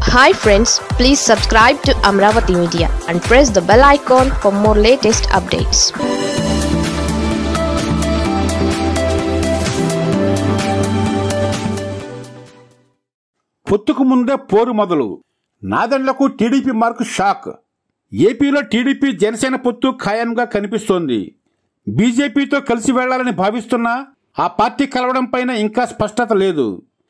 hi friends please subscribe to Amaravati media and press the bell icon for more latest updates పొత్తుకు ముందే పోరు మొదలు నాదెండ్లకు టీడీపీ మార్కు షాక్ ఏపీలో టీడీపీ జనసేన పొత్తు ఖాయంగా కనిపిస్తోంది బీజేపీతో కలిసి వెళ్లాలని భావిస్తున్నా ఆ పార్టీ కలవడం పైన ఇంకా స్పష్టత లేదు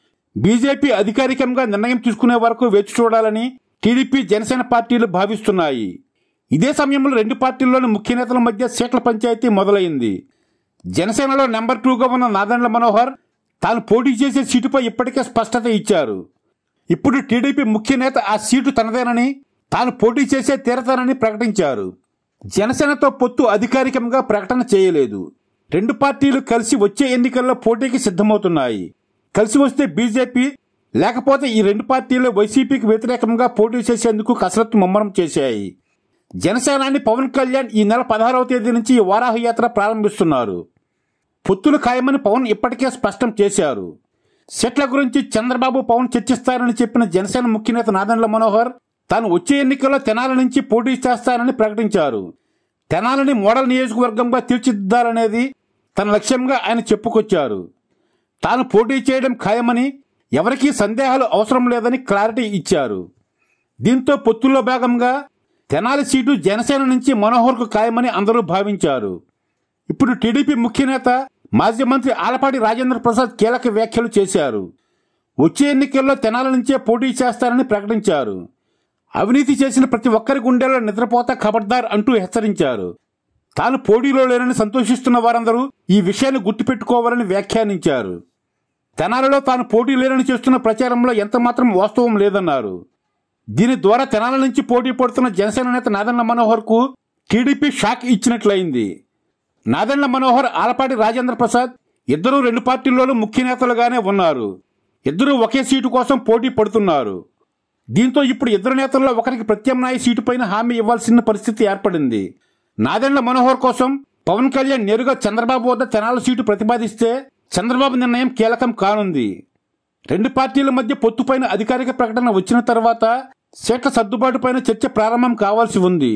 బీజేపీ అధికారికంగా నిర్ణయం తీసుకునే వరకు వేచి చూడాలని టీడీపీ జనసేన పార్టీలు భావిస్తున్నాయి ఇదే సమయంలో రెండు పార్టీల్లోని ముఖ్య నేతల మధ్య సీట్ల పంచాయతీ మొదలైంది జనసేనలో నెంబర్ టూగా ఉన్న నాదెండ్ల మనోహర్ తాను పోటీ చేసే సీటుపై ఇప్పటికే స్పష్టత ఇచ్చారు ఇప్పుడు టీడీపీ ముఖ్య నేత ఆ సీటు తనదేనని తాను పోటీ చేసే తీరతానని ప్రకటించారు జనసేనతో పొత్తు అధికారికంగా ప్రకటన చేయలేదు రెండు పార్టీలు కలిసి వచ్చే ఎన్నికల్లో పోటీకి సిద్ధమవుతున్నాయి కలిసి వస్తే బీజేపీ లేకపోతే ఈ రెండు పార్టీలు వైసీపీకి వ్యతిరేకంగా పోటీ చేసేందుకు కసరత్తు ముమ్మరం చేశాయి జనసేనాని పవన్ కళ్యాణ్ ఈ నెల పదహారవ తేదీ నుంచి ఈ వారాహ యాత్ర ప్రారంభిస్తున్నారు పొత్తులు ఖాయమని పవన్ ఇప్పటికే స్పష్టం చేశారు సెట్ల గురించి చంద్రబాబు పవన్ చర్చిస్తారని చెప్పిన జనసేన ముఖ్య నేత నాదెండ్ల మనోహర్ తాను వచ్చే ఎన్నికల్లో తెనాల నుంచి పోటీ చేస్తానని ప్రకటించారు తెనాలని మోడల్ నియోజకవర్గంగా తీర్చిదిద్దాలనేది తన లక్ష్యంగా ఆయన చెప్పుకొచ్చారు తాను పోటీ చేయడం ఖాయమని ఎవరికీ సందేహాలు అవసరం లేదని క్లారిటీ ఇచ్చారు దీంతో పొత్తుల్లో భాగంగా తెనాలి సీటు జనసేన నుంచి మనోహర్కు ఖాయమని అందరూ భావించారు ఇప్పుడు టీడీపీ ముఖ్య నేత మాజీ మంత్రి ఆలపాటి రాజేంద్ర ప్రసాద్ కీలక వ్యాఖ్యలు చేశారు వచ్చే ఎన్నికల్లో తెనాల నుంచే పోటీ చేస్తారని ప్రకటించారు అవినీతి చేసిన ప్రతి ఒక్కరి గుండెల్లో నిద్రపోతా ఖబర్దార్ అంటూ హెచ్చరించారు తాను పోటీలో లేనని సంతోషిస్తున్న వారందరూ ఈ విషయాన్ని గుర్తుపెట్టుకోవాలని వ్యాఖ్యానించారు తెనాలలో తాను పోటీ లేనని చేస్తున్న ప్రచారంలో ఎంతమాత్రం వాస్తవం లేదన్నారు దీని ద్వారా తెనాల నుంచి పోటీ పడుతున్న జనసేన నేత నాదెండ్ల మనోహర్ కు టీడీపీ షాక్ ఇచ్చినట్లయింది నాదెండ్ల మనోహర్ ఆలపాటి రాజేంద్ర ప్రసాద్ ఇద్దరూ రెండు పార్టీల్లోనూ ముఖ్య నేతలుగానే ఉన్నారు ఇద్దరూ ఒకే సీటు కోసం పోటీ పడుతున్నారు దీంతో ఇప్పుడు ఇద్దరు నేతల్లో ఒకరికి ప్రత్యామ్నాయ సీటు పైన హామీ ఇవ్వాల్సిన పరిస్థితి ఏర్పడింది నాదెండ్ల మనోహర్ కోసం పవన్ కళ్యాణ్ నేరుగా చంద్రబాబు వద్ద తెనాల సీటు ప్రతిపాదిస్తే చంద్రబాబు నిర్ణయం కీలకం కానుంది రెండు పార్టీల మధ్య పొత్తుపైన అధికారిక ప్రకటన వచ్చిన తర్వాత సీట్ల సర్దుబాటుపైన చర్చ ప్రారంభం కావాల్సి ఉంది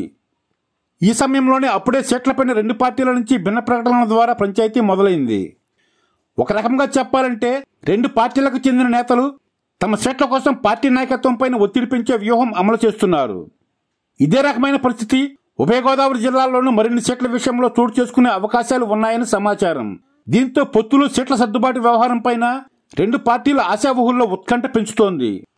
ఈ సమయంలోనే అప్పుడే సీట్లపైన రెండు పార్టీల నుంచి భిన్న ప్రకటనల ద్వారా పంచాయతీ మొదలైంది ఒక రకంగా చెప్పాలంటే రెండు పార్టీలకు చెందిన నేతలు తమ సీట్ల కోసం పార్టీ నాయకత్వం పైన ఒత్తిడి పెంచే వ్యూహం అమలు చేస్తున్నారు ఇదే రకమైన పరిస్థితి ఉభయ గోదావరి జిల్లాల్లోనూ మరిన్ని సీట్ల విషయంలో చోటు చేసుకునే అవకాశాలు ఉన్నాయని సమాచారం దీంతో పొత్తులు సీట్ల సర్దుబాటు వ్యవహారం పైన రెండు పార్టీల ఆశావహుల్లో ఉత్కంఠ పెంచుతోంది